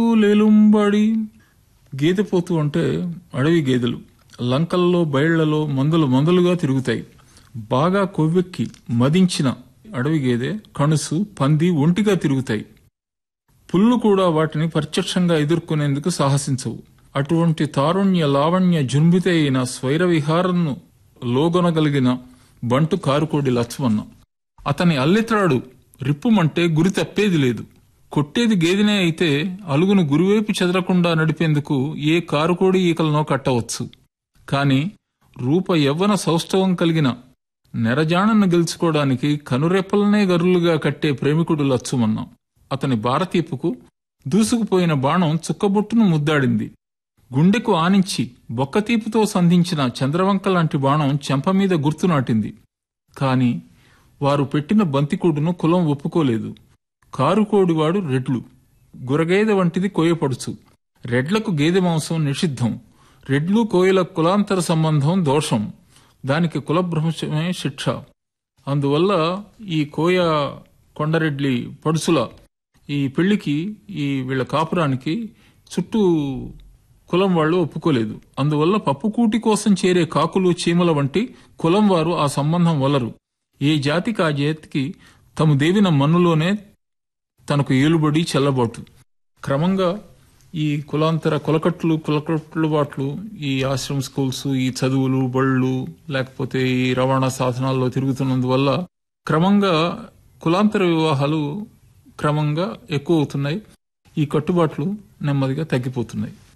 లేలుంబడి గేదె పోతు అంటే అడవి గేదెలు లంకల్లో బయళ్లలో మందులు మందులుగా తిరుగుతాయి బాగా కొవ్వెక్కి మదించిన అడవి గేదె కణుసు పంది ఒంటిగా తిరుగుతాయి పుల్లు కూడా వాటిని ప్రత్యక్షంగా ఎదుర్కొనేందుకు సాహసించవు అటువంటి తారుణ్య లావణ్య జృంభిత అయిన స్వైర విహారంను లోగొనగలిగిన బంటు కారుకోడి లక్ష్మణ అతని అల్లెత్రాడు రిప్పుమంటే గురి తప్పేది లేదు కొట్టేది గేదెనే అయితే అలుగును గురువైపు చెదరకుండా నడిపేందుకు ఏ కారుకోడి ఈకలనో కట్టవచ్చు కాని రూప యవ్వన సౌష్ఠవం కలిగిన నెరజాణను గెలుచుకోవడానికి కనురెప్పలనే గరులుగా కట్టే ప్రేమికుడు లచ్చుమన్నాం అతని భారతీపుకు దూసుకుపోయిన బాణం చుక్కబొట్టును ముద్దాడింది గుండెకు ఆనించి బొక్కతీపుతో సంధించిన చంద్రవంక లాంటి బాణం చెంప మీద గుర్తు నాటింది కాని వారు పెట్టిన బంతికూడును కులం ఒప్పుకోలేదు కారుకోడివాడు రెడ్లు గురగేదె వంటిది కోయపడుచు రెడ్లకు గేదె మాంసం నిషిద్ధం రెడ్లు కోయల కులాంతర సంబంధం దోషం దానికి కులభ్రంశమే శిక్ష అందువల్ల ఈ కోయ కొండరెడ్లి పడుసుల ఈ పెళ్లికి ఈ వీళ్ళ కాపురానికి చుట్టూ కులం వాళ్ళు ఒప్పుకోలేదు అందువల్ల పప్పుకూటి కోసం చేరే కాకులు చీమల వంటి కులం వారు ఆ సంబంధం వలరు ఏ జాతికి ఆ జాతికి తము దేవిన మన్నులోనే తనకు ఏలుబడి చెల్లబాటు క్రమంగా ఈ కులాంతర కులకట్లు కులకట్లు బాట్లు ఈ ఆశ్రమ స్కూల్స్ ఈ చదువులు బళ్ళు లేకపోతే ఈ రవాణా సాధనాల్లో తిరుగుతున్నందువల్ల క్రమంగా కులాంతర వివాహాలు క్రమంగా ఎక్కువ అవుతున్నాయి ఈ కట్టుబాట్లు నెమ్మదిగా తగ్గిపోతున్నాయి